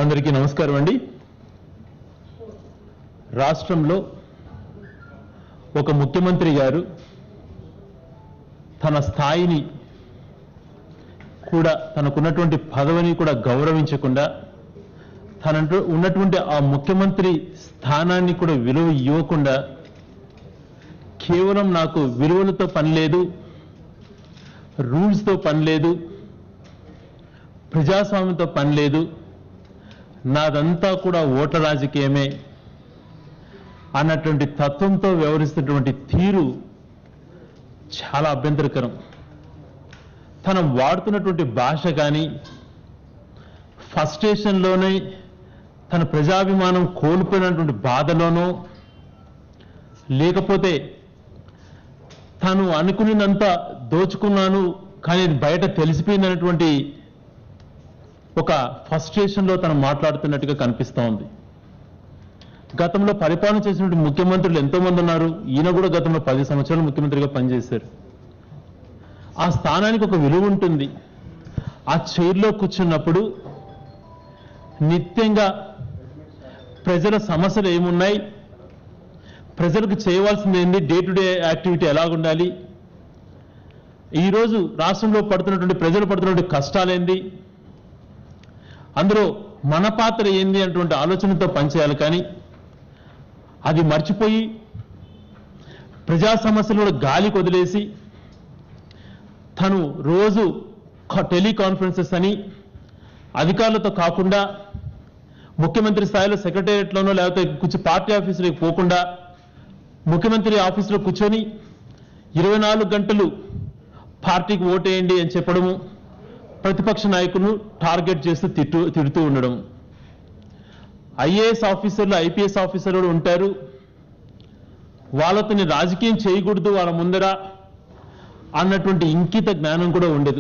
అందరికీ నమస్కారం అండి రాష్ట్రంలో ఒక ముఖ్యమంత్రి గారు తన స్థాయిని కూడా తనకున్నటువంటి పదవిని కూడా గౌరవించకుండా తనంటూ ఉన్నటువంటి ఆ ముఖ్యమంత్రి స్థానాన్ని కూడా విలువ ఇవ్వకుండా కేవలం నాకు విలువలతో పని లేదు రూల్స్తో పని లేదు ప్రజాస్వామ్యంతో పని లేదు నాదంతా కూడా ఓట్ల రాజకీయమే అన్నటువంటి తత్వంతో వ్యవహరిస్తున్నటువంటి తీరు చాలా అభ్యంతరకరం తను వాడుతున్నటువంటి భాష కానీ ఫస్ట్రేషన్లోనే తన ప్రజాభిమానం కోల్పోయినటువంటి బాధలోనో లేకపోతే తను అనుకున్నంత దోచుకున్నాను కానీ ఇది బయట తెలిసిపోయిందనేటువంటి ఒక ఫస్ట్రేషన్లో తను మాట్లాడుతున్నట్టుగా కనిపిస్తూ ఉంది గతంలో పరిపాలన చేసినటువంటి ముఖ్యమంత్రులు ఎంతో మంది ఉన్నారు ఈయన కూడా గతంలో పది సంవత్సరాలు ముఖ్యమంత్రిగా పనిచేశారు ఆ స్థానానికి ఒక విలువ ఉంటుంది ఆ చైర్లో కూర్చున్నప్పుడు నిత్యంగా ప్రజల సమస్యలు ఏమున్నాయి ప్రజలకు చేయవలసింది ఏంది డే టు డే యాక్టివిటీ ఎలాగుండాలి ఈరోజు రాష్ట్రంలో పడుతున్నటువంటి ప్రజలు పడుతున్నటువంటి కష్టాలేంది అందులో మన పాత్ర ఏంది అటువంటి ఆలోచనతో పనిచేయాలి కానీ అది మర్చిపోయి ప్రజా సమస్యలు కూడా గాలికి వదిలేసి తను రోజు టెలికాన్ఫరెన్సెస్ అని అధికారులతో కాకుండా ముఖ్యమంత్రి స్థాయిలో సెక్రటేరియట్లోనో లేకపోతే కూర్చు పార్టీ ఆఫీసులకు పోకుండా ముఖ్యమంత్రి ఆఫీసులో కూర్చొని ఇరవై నాలుగు గంటలు పార్టీకి ఓటేయండి అని చెప్పడము ప్రతిపక్ష నాయకులను టార్గెట్ చేస్తూ తిట్టు తిడుతూ ఉండడం ఐఏఎస్ ఆఫీసర్లు ఐపీఎస్ ఆఫీసర్లు కూడా ఉంటారు వాళ్ళతో నేను రాజకీయం చేయకూడదు వాళ్ళ ముందర అన్నటువంటి ఇంకిత జ్ఞానం కూడా ఉండదు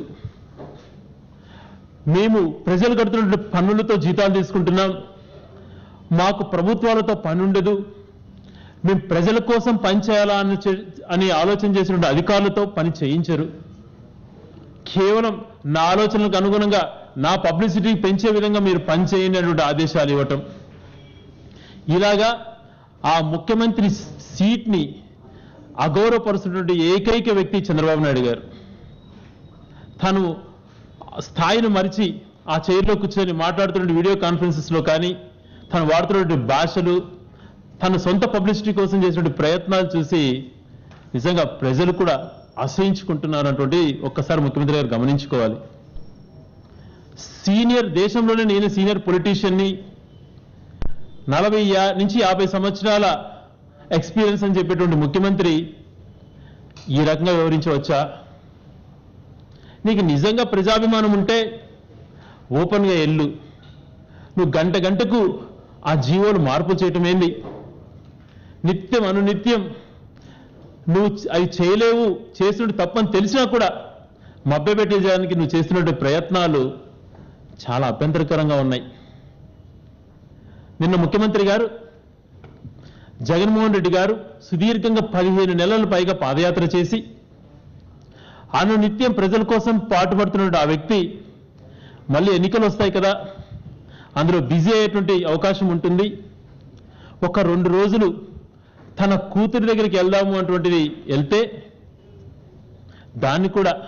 మేము ప్రజలు కడుతున్నటువంటి పన్నులతో జీతాలు తీసుకుంటున్నాం మాకు ప్రభుత్వాలతో పని ఉండదు మేము ప్రజల కోసం పని చేయాలా అని చె- అని ఆలోచన చేసినటువంటి అధికారులతో పని చేయించరు కేవలం నా ఆలోచనలకు అనుగుణంగా నా పబ్లిసిటీ పెంచే విధంగా మీరు పని చేయండి అనేటువంటి ఆదేశాలు ఇవ్వటం ఇలాగా ఆ ముఖ్యమంత్రి సీట్ని అగౌరవపరుస్తున్నటువంటి ఏకైక వ్యక్తి చంద్రబాబు నాయుడు గారు తను స్థాయిని మరిచి ఆ చైర్లో కూర్చొని మాట్లాడుతున్న వీడియో కాన్ఫరెన్సెస్లో కానీ తను వాడుతున్నటువంటి భాషలు తన సొంత పబ్లిసిటీ కోసం చేసినటువంటి ప్రయత్నాలు చూసి నిజంగా ప్రజలు కూడా అసహించుకుంటున్నారు అన్నటువంటి ఒక్కసారి ముఖ్యమంత్రి గారు గమనించుకోవాలి సీనియర్ దేశంలోనే నేను సీనియర్ పొలిటీషియన్ని నలభై యా- నుంచి యాభై సంవత్సరాల ఎక్స్పీరియన్స్ అని చెప్పేటువంటి ముఖ్యమంత్రి ఈ రకంగా వివరించవచ్చా నీకు నిజంగా ప్రజాభిమానం ఉంటే ఓపెన్గా ఎల్లు నువ్వు గంట గంటకు ఆ జీవోలు మార్పు చేయటం ఏంది నిత్యం అనునిత్యం నువ్వు చ- అవి చేయలేవు చేస్తున్న తప్పని తెలిసినా కూడా మభ్యపెట్టేయడానికి నువ్వు చేస్తున్నటువంటి ప్రయత్నాలు చాలా అభ్యంతరకరంగా ఉన్నాయి నిన్న ముఖ్యమంత్రి గారు జగన్మోహన్ రెడ్డి గారు సుదీర్ఘంగా పదిహేను నెలల పైగా పాదయాత్ర చేసి అను నిత్యం ప్రజల కోసం పాటుపడుతున్న ఆ వ్యక్తి మళ్ళీ ఎన్నికలు వస్తాయి కదా అందులో బిజీ అయ్యేటువంటి అవకాశం ఉంటుంది ఒక రెండు రోజులు తన కూతురి దగ్గరికి వెళ్దాము అటువంటిది వెళ్తే దాన్ని కూడా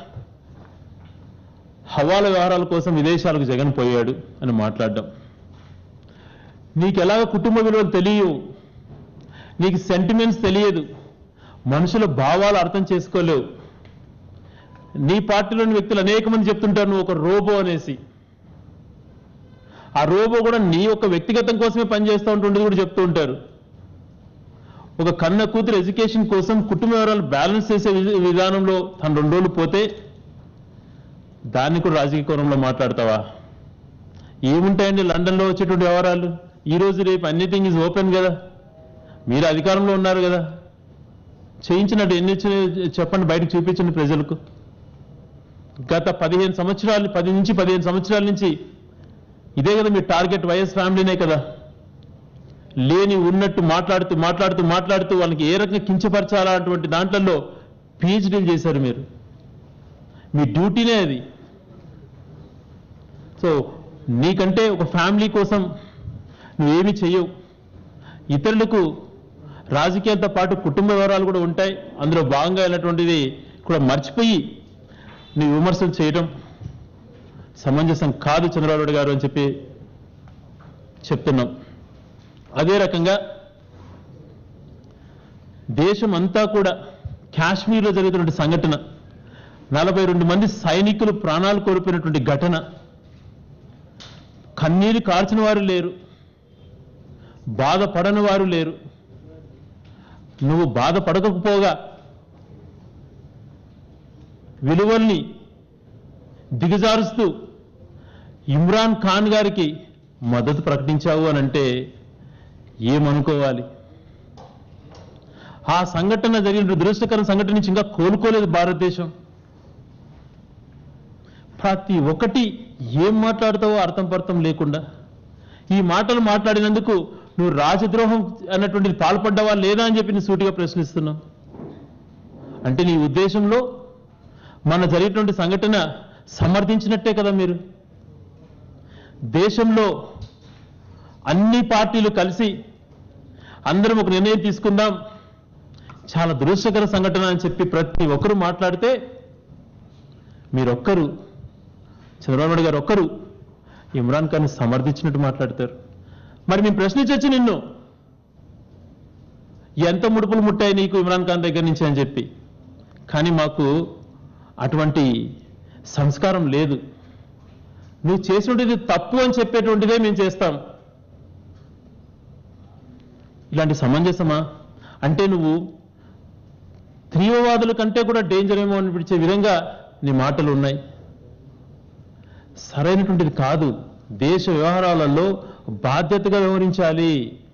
హవాల వ్యవహారాల కోసం విదేశాలకు జగన్ పోయాడు అని మాట్లాడడం నీకు ఎలాగ కుటుంబ విలువలు తెలియవు నీకు సెంటిమెంట్స్ తెలియదు మనుషుల భావాలు అర్థం చేసుకోలేవు నీ పార్టీలోని వ్యక్తులు అనేక మంది చెప్తుంటారు నువ్వు ఒక రోబో అనేసి ఆ రోబో కూడా నీ యొక్క వ్యక్తిగతం కోసమే పనిచేస్తూ ఉంటుండేది కూడా చెప్తూ ఉంటారు ఒక కన్న కూతురు ఎడ్యుకేషన్ కోసం కుటుంబ వివరాలు బ్యాలెన్స్ చేసే వి- విధానంలో తను రెండు రోజులు పోతే దాన్ని కూడా రాజకీయ కోణంలో మాట్లాడతావా ఏముంటాయండి లండన్లో వచ్చేటువంటి వ్యవహారాలు ఈ రోజు రేపు ఎనీథింగ్ ఈజ్ ఓపెన్ కదా మీరు అధికారంలో ఉన్నారు కదా చేయించినట్టు ఎన్ని వచ్చినాయో చెప్పండి బయటకు చూపించండి ప్రజలకు గత పదిహేను సంవత్సరాలు పది నుంచి పదిహేను సంవత్సరాల నుంచి ఇదే కదా మీ టార్గెట్ వైఎస్ ఫ్యామిలీనే కదా లేని ఉన్నట్టు మాట్లాడుతూ మాట్లాడుతూ మాట్లాడుతూ వాళ్ళకి ఏ రకంగా కించపరచాలా అటువంటి దాంట్లలో పిహెచ్డీలు చేశారు మీరు మీ డ్యూటీనే అది సో నీకంటే ఒక ఫ్యామిలీ కోసం నువ్వేమీ చెయ్యవు ఇతరులకు రాజకీయాలతో పాటు కుటుంబ వివరాలు కూడా ఉంటాయి అందులో భాగంగా అయినటువంటిది కూడా మర్చిపోయి నీ విమర్శలు చేయడం సమంజసం కాదు చంద్రబాబు నాయుడు గారు అని చెప్పి చెప్తున్నాం అదే రకంగా దేశం అంతా కూడా కాశ్మీర్లో జరిగినటువంటి సంఘటన నలభై రెండు మంది సైనికులు ప్రాణాలు కోల్పోయినటువంటి ఘటన కన్నీరు కార్చిన వారు లేరు బాధపడని వారు లేరు నువ్వు బాధపడకపోగా విలువల్ని దిగజారుస్తూ ఇమ్రాన్ ఖాన్ గారికి మద్దతు ప్రకటించావు అని అంటే ఏమనుకోవాలి ఆ సంఘటన జరిగిన దురదృష్టకర సంఘటన నుంచి ఇంకా కోలుకోలేదు భారతదేశం ప్రతి ఒక్కటి ఏం మాట్లాడతావో అర్థం పర్థం లేకుండా ఈ మాటలు మాట్లాడినందుకు నువ్వు రాజద్రోహం అన్నటువంటిది పాల్పడ్డావా లేదా అని చెప్పి నేను సూటిగా ప్రశ్నిస్తున్నాం అంటే నీ ఉద్దేశంలో మన జరిగినటువంటి సంఘటన సమర్థించినట్టే కదా మీరు దేశంలో అన్ని పార్టీలు కలిసి అందరం ఒక నిర్ణయం తీసుకుందాం చాలా దురదృష్టకర సంఘటన అని చెప్పి ప్రతి ఒక్కరు మాట్లాడితే మీరొక్కరు చంద్రబాబు నాయుడు గారు ఒక్కరు ఇమ్రాన్ ఖాన్ సమర్థించినట్టు మాట్లాడతారు మరి మేము ప్రశ్నించొచ్చు నిన్ను ఎంత ముడుపులు ముట్టాయి నీకు ఇమ్రాన్ ఖాన్ దగ్గర నుంచి అని చెప్పి కానీ మాకు అటువంటి సంస్కారం లేదు నువ్వు చేసినటువంటిది తప్పు అని చెప్పేటువంటిదే మేము చేస్తాం ఇలాంటి సమంజసమా అంటే నువ్వు తీవ్రవాదుల కంటే కూడా డేంజర్ ఏమో అనిపించే విధంగా నీ మాటలు ఉన్నాయి సరైనటువంటిది కాదు దేశ వ్యవహారాలలో బాధ్యతగా వ్యవహరించాలి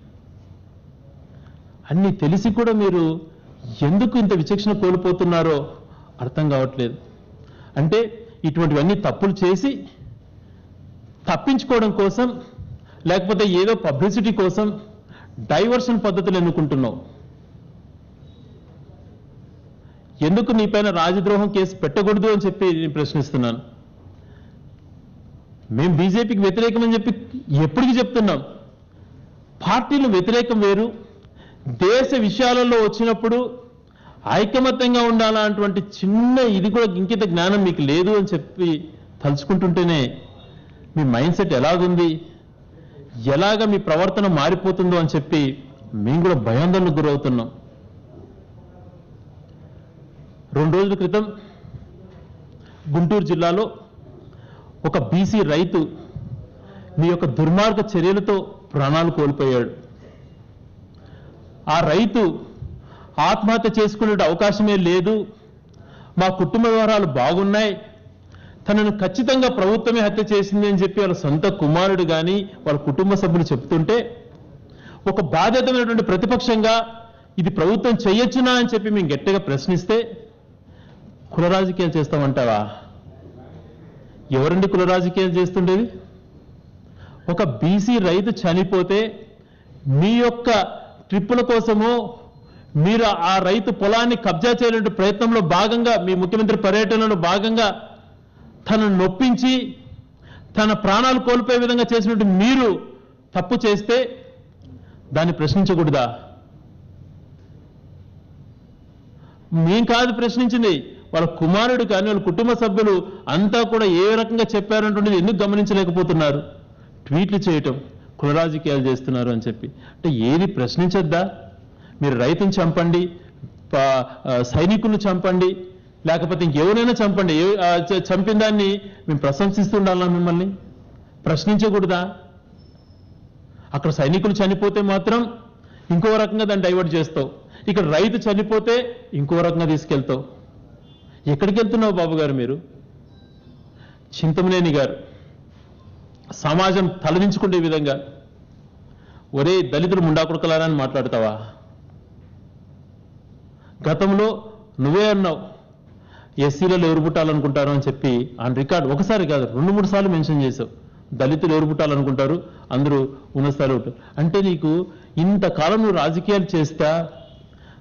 అన్ని తెలిసి కూడా మీరు ఎందుకు ఇంత విచక్షణ కోల్పోతున్నారో అర్థం కావట్లేదు అంటే ఇటువంటివన్నీ తప్పులు చేసి తప్పించుకోవడం కోసం లేకపోతే ఏదో పబ్లిసిటీ కోసం డైవర్షన్ పద్ధతులు ఎన్నుకుంటున్నావు ఎందుకు నీపైన రాజద్రోహం కేసు పెట్టకూడదు అని చెప్పి నేను ప్రశ్నిస్తున్నాను మేము బీజేపీకి వ్యతిరేకమని చెప్పి ఎప్పటికీ చెప్తున్నాం పార్టీలు వ్యతిరేకం వేరు దేశ విషయాలలో వచ్చినప్పుడు ఐకమత్యంగా ఉండాలన్నటువంటి చిన్న ఇది కూడా ఇంకిత జ్ఞానం మీకు లేదు అని చెప్పి తలుచుకుంటుంటేనే మీ మైండ్ సెట్ ఎలాగుంది ఎలాగ మీ ప్రవర్తన మారిపోతుందో అని చెప్పి మేము కూడా భయాందోళనకు గురవుతున్నాం రెండు రోజుల క్రితం గుంటూరు జిల్లాలో ఒక బీసీ రైతు మీ యొక్క దుర్మార్గ చర్యలతో ప్రాణాలు కోల్పోయాడు ఆ రైతు ఆత్మహత్య చేసుకునే అవకాశమే లేదు మా కుటుంబ వ్యవహారాలు బాగున్నాయి తనను ఖచ్చితంగా ప్రభుత్వమే హత్య చేసింది అని చెప్పి వాళ్ళ సొంత కుమారుడు కానీ వాళ్ళ కుటుంబ సభ్యులు చెప్తుంటే ఒక బాధ్యతమైనటువంటి ప్రతిపక్షంగా ఇది ప్రభుత్వం చెయ్యొచ్చునా అని చెప్పి మేము గట్టిగా ప్రశ్నిస్తే కుల రాజకీయాలు చేస్తామంటావా ఎవరండి కుల రాజకీయాలు చేస్తుండేది ఒక బీసీ రైతు చనిపోతే మీ యొక్క ట్రిప్పుల కోసమో మీరు ఆ రైతు పొలాన్ని కబ్జా చేయడానికి ప్రయత్నంలో భాగంగా మీ ముఖ్యమంత్రి పర్యటనలో భాగంగా తనను నొప్పించి తన ప్రాణాలు కోల్పోయే విధంగా చేసినట్టు మీరు తప్పు చేస్తే దాన్ని ప్రశ్నించకూడదా మేం కాదు ప్రశ్నించింది వాళ్ళ కుమారుడు కానీ వాళ్ళ కుటుంబ సభ్యులు అంతా కూడా ఏ రకంగా చెప్పారంటుండేది ఎందుకు గమనించలేకపోతున్నారు ట్వీట్లు చేయటం కుల రాజకీయాలు చేస్తున్నారు అని చెప్పి అంటే ఏది ప్రశ్నించొద్దా మీరు రైతుని చంపండి ప- ఆ, సైనికులను చంపండి లేకపోతే ఇంకెవరైనా చంపండి ఏ- ఆ, చ- చంపిన దాన్ని మేము ప్రశంసిస్తూ ఉండాలా మిమ్మల్ని ప్రశ్నించకూడదా అక్కడ సైనికులు చనిపోతే మాత్రం ఇంకో రకంగా దాన్ని డైవర్ట్ చేస్తావు ఇక్కడ రైతు చనిపోతే ఇంకో రకంగా తీసుకెళ్తావు ఎక్కడికి వెళ్తున్నావు బాబు గారు మీరు చింతమనేని గారు సమాజం తలదించుకునే విధంగా ఒరే దళితులు ముండాకుడకలారా అని మాట్లాడతావా గతంలో నువ్వే అన్నావు ఎస్సీలలో ఎవరు పుట్టాలనుకుంటారు అని చెప్పి ఆ రికార్డు ఒకసారి కాదు రెండు మూడు సార్లు మెన్షన్ చేశావు దళితులు ఎవరు పుట్టాలనుకుంటారు అందరూ ఉన్న స్థాయిలో ఉంటారు అంటే నీకు ఇంతకాలం నువ్వు రాజకీయాలు చేస్తా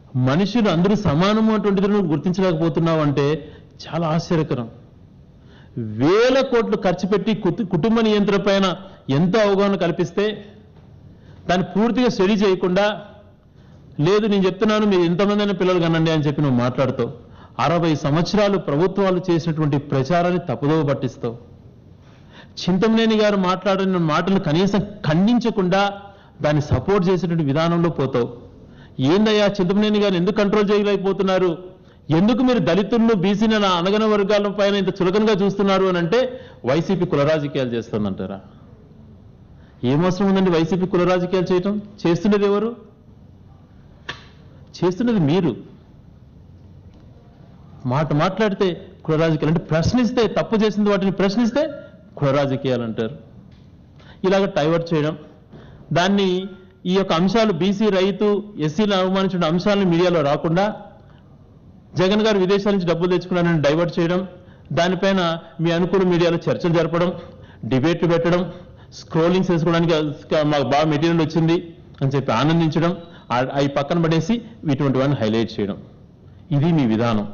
మనుషులు అందరూ సమానము అటువంటిది నువ్వు గుర్తించలేకపోతున్నావు అంటే చాలా ఆశ్చర్యకరం వేల కోట్లు ఖర్చు పెట్టి కుటు- కుటుంబ నియంత్రణ పైన ఎంతో అవగాహన కల్పిస్తే దాన్ని పూర్తిగా స్టడీ చేయకుండా లేదు నేను చెప్తున్నాను మీరు ఎంతమంది పిల్లలు కనండి అని చెప్పి నువ్వు మాట్లాడుతావు అరవై సంవత్సరాలు ప్రభుత్వాలు చేసినటువంటి ప్రచారాన్ని తప్పుదోవ పట్టిస్తావు చింతమనేని గారు మాట్లాడిన మాటలు కనీసం ఖండించకుండా దాన్ని సపోర్ట్ చేసేటువంటి విధానంలో పోతావు ఏందయ్యా చింతమనేని గారు ఎందుకు కంట్రోల్ చేయలేకపోతున్నారు ఎందుకు మీరు దళితులను బీసీని అనగన వర్గాల పైన ఇంత చులకనగా చూస్తున్నారు అని అంటే వైసీపీ కుల రాజకీయాలు చేస్తుందంటారా ఏమవసరం ఉందండి వైసీపీ కుల రాజకీయాలు చేయటం చేస్తున్నది ఎవరు చేస్తున్నది మీరు మాట మాట్లాడితే కుల రాజకీయాలు అంటే ప్రశ్నిస్తే తప్పు చేసింది వాటిని ప్రశ్నిస్తే కుల రాజకీయాలు అంటారు ఇలాగ డైవర్ట్ చేయడం దాన్ని ఈ యొక్క అంశాలు బీసీ రైతు ఎస్సీలను అవమానించిన అంశాలను మీడియాలో రాకుండా జగన్ గారు విదేశాల నుంచి డబ్బులు తెచ్చుకున్నారని డైవర్ట్ చేయడం దానిపైన మీ అనుకూల మీడియాలో చర్చలు జరపడం డిబేట్లు పెట్టడం స్క్రోలింగ్స్ వేసుకోవడానికి మాకు బాగా మెటీరియల్ వచ్చింది అని చెప్పి ఆనందించడం ఆ- అవి పక్కన పడేసి ఇటువంటి వాడిని హైలైట్ చేయడం ఇది మీ విధానం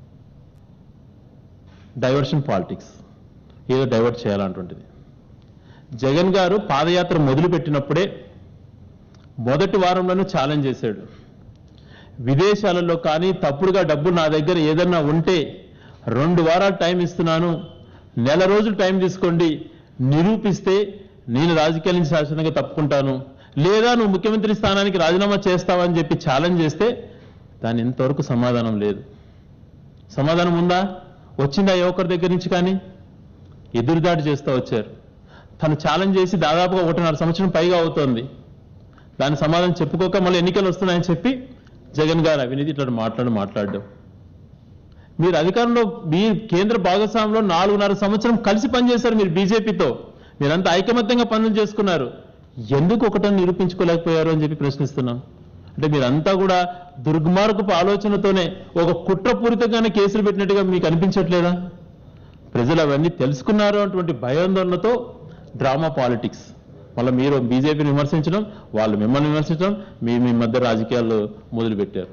డైవర్షన్ పాలిటిక్స్ ఏదో డైవర్ట్ చేయాలంటుంటుంది జగన్ గారు పాదయాత్ర మొదలుపెట్టినప్పుడే మొదటి వారంలోనే ఛాలెంజ్ చేశాడు విదేశాలలో కానీ తప్పుడుగా డబ్బులు నా దగ్గర ఏదన్నా ఉంటే రెండు వారాలు టైం ఇస్తున్నాను నెల రోజులు టైం తీసుకోండి నిరూపిస్తే నేను రాజకీయాల నుంచి శాశ్వతంగా తప్పుకుంటాను లేదా నువ్వు ముఖ్యమంత్రి స్థానానికి రాజీనామా చేస్తావని చెప్పి ఛాలెంజ్ చేస్తే దాని ఇంతవరకు సమాధానం లేదు సమాధానం ఉందా వచ్చిందా ఏ ఒక్కరి దగ్గర నుంచి కానీ ఎదురుదాడి చేస్తూ వచ్చారు తను ఛాలెంజ్ చేసి దాదాపుగా ఒకటిన్నర సంవత్సరం పైగా అవుతోంది దాని సమాధానం చెప్పుకోక మళ్ళీ ఎన్నికలు వస్తున్నాయని చెప్పి జగన్ గారు అవినీతి ఇట్లా మాట్లాడు మాట్లాడడం మీరు అధికారంలో మీ కేంద్ర భాగస్వామ్యంలో నాలుగున్నర సంవత్సరం కలిసి పనిచేశారు మీరు బీజేపీతో మీరంతా ఐకమత్యంగా పనులు చేసుకున్నారు ఎందుకు ఒకటని నిరూపించుకోలేకపోయారు అని చెప్పి ప్రశ్నిస్తున్నాం అంటే మీరంతా కూడా దుర్మార్గపు ఆలోచనతోనే ఒక కుట్రపూరితంగానే కేసులు పెట్టినట్టుగా మీకు అనిపించట్లేదా ప్రజలు అవన్నీ తెలుసుకున్నారు అటువంటి భయాందోళనతో డ్రామా పాలిటిక్స్ మళ్ళీ మీరు బీజేపీని విమర్శించడం వాళ్ళు మిమ్మల్ని విమర్శించడం మీ మీ మధ్య రాజకీయాలు మొదలుపెట్టారు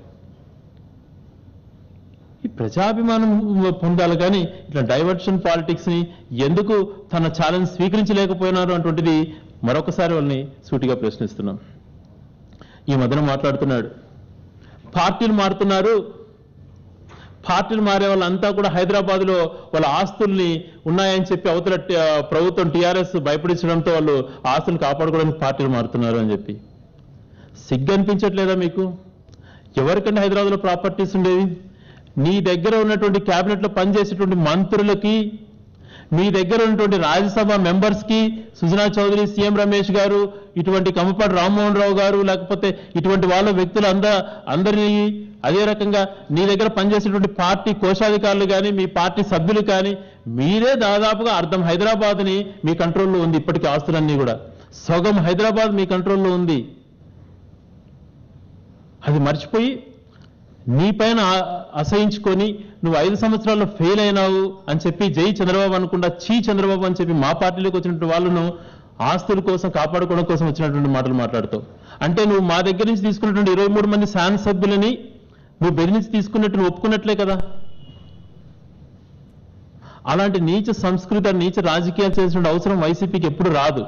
ఈ ప్రజాభిమానం పొందాలి కానీ ఇట్లా డైవర్షన్ పాలిటిక్స్ ని ఎందుకు తన ఛాలెంజ్ స్వీకరించలేకపోయినారు అటువంటిది మరొకసారి వాళ్ళని సూటిగా ప్రశ్నిస్తున్నాం ఈ మధ్యన మాట్లాడుతున్నాడు పార్టీలు మారుతున్నారు పార్టీలు మారే వాళ్ళంతా కూడా హైదరాబాద్ లో వాళ్ళ ఆస్తుల్ని ఉన్నాయని చెప్పి అవతల టి- ఆ, ప్రభుత్వం టీఆర్ఎస్ భయపడించడంతో వాళ్ళు ఆస్తులు కాపాడుకోవడానికి పార్టీలు మారుతున్నారు అని చెప్పి సిగ్గు అనిపించట్లేదా మీకు ఎవరికంటే హైదరాబాద్ లో ప్రాపర్టీస్ ఉండేవి నీ దగ్గర ఉన్నటువంటి క్యాబినెట్ లో పనిచేసేటువంటి మంత్రులకి మీ దగ్గర ఉన్నటువంటి రాజ్యసభ మెంబర్స్ కి సుజనా చౌదరి సీఎం రమేష్ గారు ఇటువంటి కమ్మపాటి రామ్మోహన్ రావు గారు లేకపోతే ఇటువంటి వాళ్ళ వ్యక్తులు అంద అందరినీ అదే రకంగా నీ దగ్గర పనిచేసేటువంటి పార్టీ కోశాధికారులు కానీ మీ పార్టీ సభ్యులు కానీ మీరే దాదాపుగా అర్ధం హైదరాబాద్ ని మీ కంట్రోల్లో ఉంది ఇప్పటికీ ఆస్తులన్నీ కూడా సగం హైదరాబాద్ మీ కంట్రోల్లో ఉంది అది మర్చిపోయి నీ పైన ఆ- అసహించుకొని నువ్వు ఐదు సంవత్సరాల్లో ఫెయిల్ అయినావు అని చెప్పి జై చంద్రబాబు అనుకుండా చీ చంద్రబాబు అని చెప్పి మా పార్టీలోకి వచ్చినటువంటి వాళ్ళను ఆస్తుల కోసం కాపాడుకోవడం కోసం వచ్చినటువంటి మాటలు మాట్లాడుతావు అంటే నువ్వు మా దగ్గర నుంచి తీసుకున్నటువంటి ఇరవై మూడు మంది శాసన సభ్యులని నువ్వు బెదిరించి తీసుకున్నట్టు నువ్వు ఒప్పుకున్నట్లే కదా అలాంటి నీచ సంస్కృతి నీచ రాజకీయాలు చేసిన అవసరం వైసీపీకి ఎప్పుడు రాదు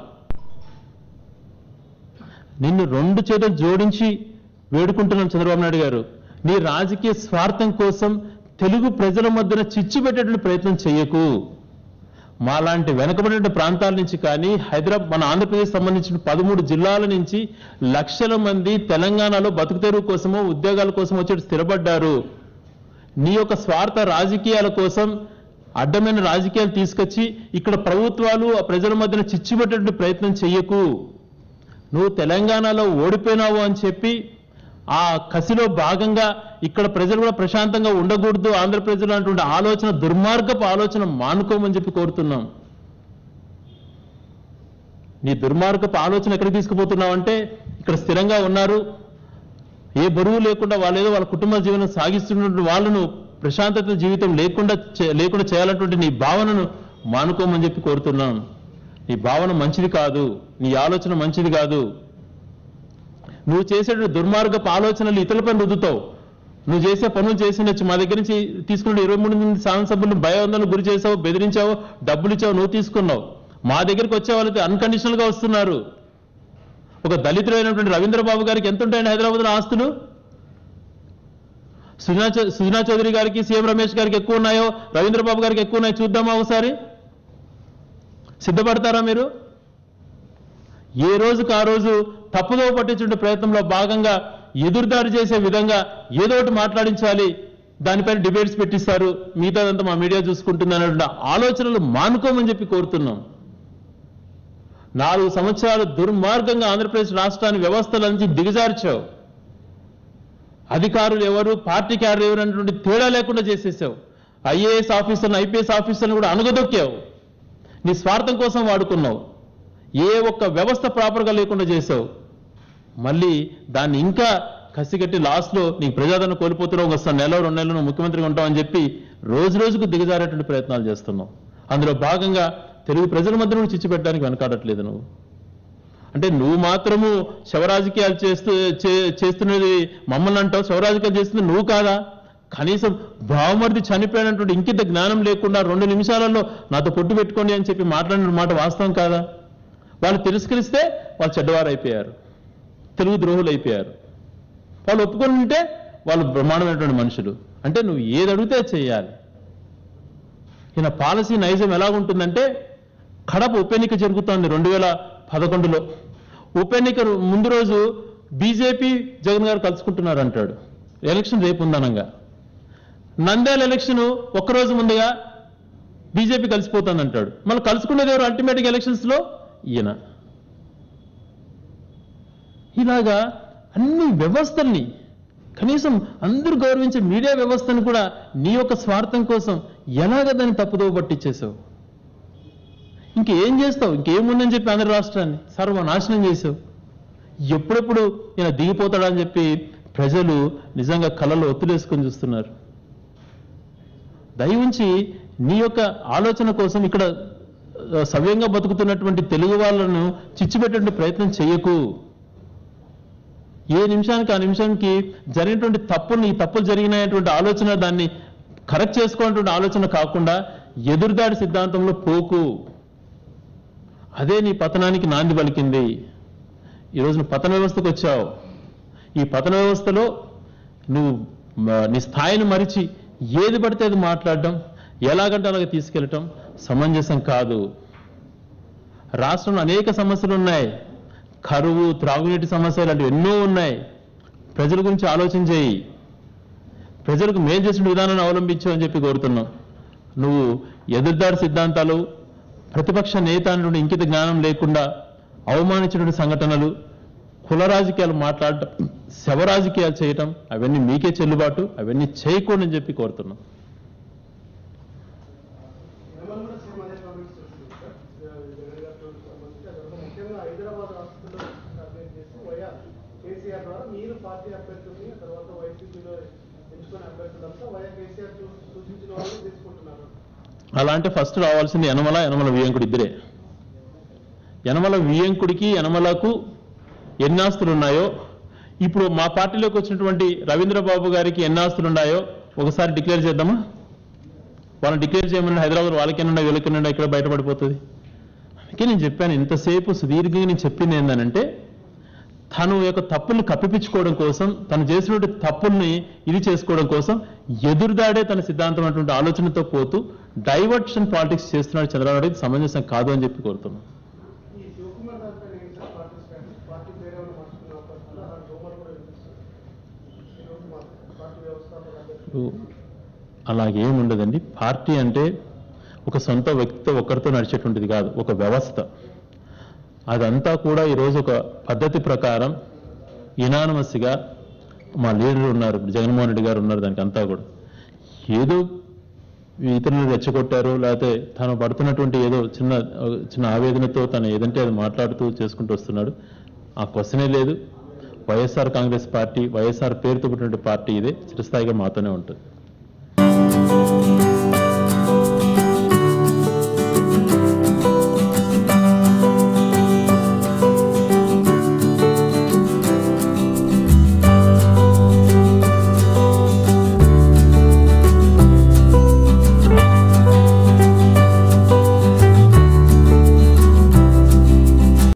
నిన్ను రెండు చేతులు జోడించి వేడుకుంటున్నాం చంద్రబాబు నాయుడు గారు నీ రాజకీయ స్వార్థం కోసం తెలుగు ప్రజల మధ్యన చిచ్చు పెట్టేటువంటి ప్రయత్నం చేయకు మాలాంటి వెనకబడిన ప్రాంతాల నుంచి కానీ హైదరాబాద్ మన ఆంధ్రప్రదేశ్ సంబంధించిన పదమూడు జిల్లాల నుంచి లక్షల మంది తెలంగాణలో బతుకు తెరువు కోసమో ఉద్యోగాల కోసం వచ్చి స్థిరపడ్డారు నీ యొక్క స్వార్థ రాజకీయాల కోసం అడ్డమైన రాజకీయాలు తీసుకొచ్చి ఇక్కడ ప్రభుత్వాలు ఆ ప్రజల మధ్యన చిచ్చు పెట్టేటువంటి ప్రయత్నం చెయ్యకు నువ్వు తెలంగాణలో ఓడిపోయినావు అని చెప్పి ఆ కసిలో భాగంగా ఇక్కడ ప్రజలు కూడా ప్రశాంతంగా ఉండకూడదు ఆంధ్ర ప్రజలు అటువంటి ఆలోచన దుర్మార్గపు ఆలోచన మానుకోమని చెప్పి కోరుతున్నాం నీ దుర్మార్గపు ఆలోచన ఎక్కడికి తీసుకుపోతున్నావు అంటే ఇక్కడ స్థిరంగా ఉన్నారు ఏ బరువు లేకుండా వాళ్ళు ఏదో వాళ్ళ కుటుంబ జీవనం సాగిస్తున్నటువంటి వాళ్ళను ప్రశాంతత జీవితం లేకుండా చే- లేకుండా చేయాలన్నటువంటి నీ భావనను మానుకోమని చెప్పి కోరుతున్నాం నీ భావన మంచిది కాదు నీ ఆలోచన మంచిది కాదు నువ్వు చేసే దుర్మార్గపు ఆలోచనలు ఇతరులపై రుద్దుతావు నువ్వు చేసే పనులు చేసినచ్చు మా దగ్గర నుంచి తీసుకున్న ఇరవై మూడు మంది శాసనసభ్యులను భయోందనకు గురి చేసావు బెదిరించావు డబ్బులు ఇచ్చావు నువ్వు తీసుకున్నావు మా దగ్గరికి వచ్చే వాళ్ళకి అన్కండిషనల్ గా వస్తున్నారు ఒక దళితుడైనటువంటి రవీంద్రబాబు గారికి ఎంత ఉంటాయండి హైదరాబాద్లో ఆస్తులు సుజనా చౌ- సుజనా చౌదరి గారికి సీఎం రమేష్ గారికి ఎక్కువ ఉన్నాయో రవీంద్రబాబు గారికి ఎక్కువ ఉన్నాయో చూద్దామా ఒకసారి సిద్ధపడతారా మీరు ఏ రోజుకు ఆ రోజు తప్పుదో పట్టించుండే ప్రయత్నంలో భాగంగా ఎదురుదాడి చేసే విధంగా ఏదో ఒకటి మాట్లాడించాలి దానిపైన డిబేట్స్ పెట్టిస్తారు మిగతాదంతా మా మీడియా చూసుకుంటుంది అన్నటువంటి ఆలోచనలు మానుకోమని చెప్పి కోరుతున్నాం నాలుగు సంవత్సరాలు దుర్మార్గంగా ఆంధ్రప్రదేశ్ రాష్ట్రాన్ని వ్యవస్థల నుంచి దిగజార్చావు అధికారులు ఎవరు పార్టీ క్యాడర్ ఎవరు అనేటువంటి తేడా లేకుండా చేసేసావు ఐఏఎస్ ఆఫీసర్ని ఐపీఎస్ ఆఫీసర్ని కూడా అణగదొక్కావు నీ స్వార్థం కోసం వాడుకున్నావు ఏ ఒక్క వ్యవస్థ ప్రాపర్గా లేకుండా చేసావు మళ్ళీ దాన్ని ఇంకా కసిగట్టి లాస్ట్లో నీకు ప్రజాదరణ కోల్పోతున్నావు వస్తాను నెల రెండు నెలలు నువ్వు ముఖ్యమంత్రిగా ఉంటావని చెప్పి రోజు రోజుకు దిగజారేటువంటి ప్రయత్నాలు చేస్తున్నావు అందులో భాగంగా తెలుగు ప్రజల మధ్య నువ్వు చిచ్చు పెట్టడానికి వెనకాడట్లేదు నువ్వు అంటే నువ్వు మాత్రము శవరాజకీయాలు చేస్తూ చే- చేస్తున్నది మమ్మల్ని అంటావు శవరాజకీయాలు చేస్తున్నది నువ్వు కాదా కనీసం భావమర్ది చనిపోయినటువంటి ఇంకింత జ్ఞానం లేకుండా రెండు నిమిషాలలో నాతో పొట్టు పెట్టుకోండి అని చెప్పి మాట్లాడిన మాట వాస్తవం కాదా వాళ్ళు తిరస్కరిస్తే వాళ్ళు చెడ్డవారు అయిపోయారు తెలుగు ద్రోహులు అయిపోయారు వాళ్ళు ఒప్పుకొని ఉంటే వాళ్ళు బ్రహ్మాండమైనటువంటి మనుషులు అంటే నువ్వు ఏది అడిగితే అది చేయాలి ఈయన పాలసీ నైజం ఎలాగుంటుందంటే కడప ఉప ఎన్నిక జరుగుతోంది రెండు వేల పదకొండులో ఉప ఎన్నిక ముందు రోజు బీజేపీ జగన్ గారు కలుసుకుంటున్నారు అంటాడు ఎలక్షన్ రేపు ఉందనంగా నంద్యాల ఎలక్షన్ ఒక్కరోజు ముందుగా బీజేపీ కలిసిపోతుంది అంటాడు మళ్ళీ కలుసుకునేది ఎవరు అల్టిమేట్గా ఎలక్షన్స్ లో ఈయన ఇలాగా అన్ని వ్యవస్థల్ని కనీసం అందరూ గౌరవించే మీడియా వ్యవస్థను కూడా నీ యొక్క స్వార్థం కోసం ఎలాగ దాన్ని తప్పుదోవ పట్టించేసావు ఇంకేం చేస్తావు ఇంకేముందని చెప్పి ఆంధ్ర రాష్ట్రాన్ని సర్వనాశనం చేసావు ఎప్పుడెప్పుడు ఈయన దిగిపోతాడని చెప్పి ప్రజలు నిజంగా కళ్ళలో ఒత్తులేసుకొని చూస్తున్నారు దయ ఉంచి నీ యొక్క ఆలోచన కోసం ఇక్కడ ఆ, సవ్యంగా బతుకుతున్నటువంటి తెలుగు వాళ్ళను చిచ్చుపెట్టే ప్రయత్నం చేయకు ఏ నిమిషానికి ఆ నిమిషానికి జరిగినటువంటి తప్పులు ఈ తప్పులు జరిగినటువంటి ఆలోచన దాన్ని కరెక్ట్ చేసుకోవాలన్నటువంటి ఆలోచన కాకుండా ఎదురుదాడి సిద్ధాంతంలో పోకు అదే నీ పతనానికి నాంది పలికింది ఈరోజు నువ్వు పతన వ్యవస్థకు వచ్చావు ఈ పతన వ్యవస్థలో నువ్వు మ- నీ స్థాయిని మరిచి ఏది పడితే అది మాట్లాడడం ఎలాగంటే అలాగ తీసుకెళ్ళటం సమంజసం కాదు రాష్ట్రంలో అనేక సమస్యలు ఉన్నాయి కరువు త్రాగునీటి సమస్యలు లాంటివి ఎన్నో ఉన్నాయి ప్రజల గురించి ఆలోచన చేయి ప్రజలకు మేలు చేసిన విధానాన్ని అవలంబించు అని చెప్పి కోరుతున్నాం నువ్వు ఎదురుదాడి సిద్ధాంతాలు ప్రతిపక్ష నేత అనేటువంటి ఇంకిత జ్ఞానం లేకుండా అవమానించినటువంటి సంఘటనలు కుల రాజకీయాలు మాట్లాడటం శవ రాజకీయాలు చేయటం అవన్నీ మీకే చెల్లుబాటు అవన్నీ చేయకూడదని చెప్పి కోరుతున్నాం మిమ్మల్ని కూడా సేమ్ అదే కామెంట్స్ చేస్తుంది సార్ జగన్ గారితో సంబంధించి అది ఒక ముఖ్యంగా హైదరాబాద్ హాస్పిటల్లో టార్గెట్ చేసి వైఆ కేసీఆర్ ద్వారా మీరు పార్టీ అభ్యర్థుల్ని ఆ తర్వాత వైసీపీలో ఎంచుకునే అభ్యర్థులంతా వైఆ కేసీఆర్ చూ- సూచించిన వాళ్ళు తీసుకుంటున్నారు అలా అంటే ఫస్ట్ రావాల్సింది యనమల యనమల వియంకుడు ఇద్దరే యనమల వియంకుడికి యనమలకు ఎన్ని ఆస్తులు ఉన్నాయో ఇప్పుడు మా పార్టీలోకి వచ్చినటువంటి రవీంద్రబాబు గారికి ఎన్ని ఆస్తులు ఉన్నాయో ఒకసారి డిక్లేర్ చేద్దామా వాళ్ళని డిక్లేర్ చేయమని హైదరాబాద్ వాళ్ళకేనుండా వీళ్ళకేనుండా ఇక్కడ బయటపడిపోతుంది అందుకే నేను చెప్పాను ఇంతసేపు సుదీర్ఘంగా నేను చెప్పింది ఏంటంటే తను యొక్క తప్పుల్ని కప్పిపించుకోవడం కోసం తను చేసినటువంటి తప్పుల్ని ఇది చేసుకోవడం కోసం ఎదురుదాడే తన సిద్ధాంతం అటువంటి ఆలోచనతో పోతూ డైవర్షన్ పాలిటిక్స్ చేస్తున్నాడు చంద్రబాబు నాయుడు ఇది సమంజసం కాదు అని చెప్పి కోరుతున్నాను ఈ శివకుమార్ దానిపైన ఏం సార్ పార్టీ స్టాండ్ పార్టీ పేరు ఏమైనా మార్చుకునే అవకాశం ఉందా అలాంటి రూమర్ కూడా వినిపిస్తుంది శివకుమార్ పార్టీ వ్యవస్థాపక అధ్యక్షుడు అలాగేం ఉండదండి పార్టీ అంటే ఒక సొంత వ్యక్తితో ఒక్కరితో నడిచేటువంటిది కాదు ఒక వ్యవస్థ అదంతా కూడా ఈరోజు ఒక పద్ధతి ప్రకారం ఇనానమస్గా మా లీడర్ ఉన్నారు ఇప్పుడు జగన్మోహన్ రెడ్డి గారు ఉన్నారు దానికి అంతా కూడా ఏదో ఇతరులను రెచ్చగొట్టారు లేకపోతే తను పడుతున్నటువంటి ఏదో చిన్న చిన్న ఆవేదనతో తను ఏదంటే అది మాట్లాడుతూ చేసుకుంటూ వస్తున్నాడు ఆ క్వశ్చనే లేదు వైఎస్ఆర్ కాంగ్రెస్ పార్టీ వైఎస్ఆర్ పేరుతో పుట్టినటువంటి పార్టీ ఇదే చిరస్థాయిగా మాతోనే ఉంటుంది